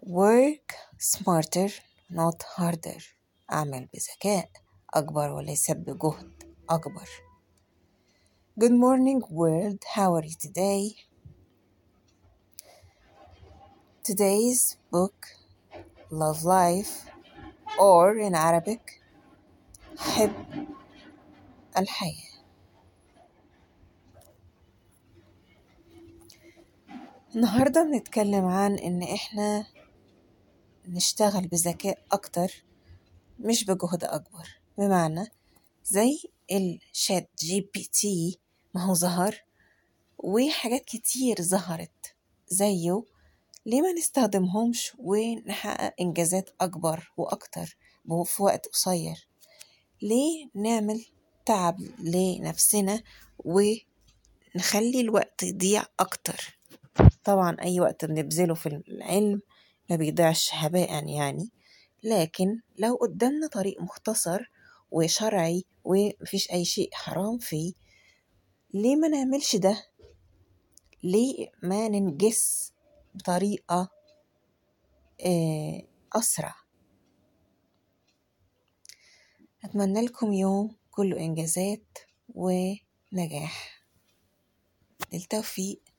work smarter not harder أعمل بذكاء أكبر وليس بجهد أكبر Good morning world how are you today Today's book Love Life or in Arabic حب الحياة النهاردة بنتكلم عن إن إحنا نشتغل بذكاء أكتر مش بجهد أكبر بمعنى زي الشات جي بي تي ما هو ظهر وحاجات كتير ظهرت زيه ليه ما نستخدمهمش ونحقق إنجازات أكبر وأكتر في وقت قصير ليه نعمل تعب لنفسنا ونخلي الوقت يضيع أكتر طبعا أي وقت بنبذله في العلم ما بيضيعش هباء يعني لكن لو قدامنا طريق مختصر وشرعي ومفيش أي شيء حرام فيه ليه ما نعملش ده ليه ما ننجز بطريقة أسرع أتمنى لكم يوم كله إنجازات ونجاح للتوفيق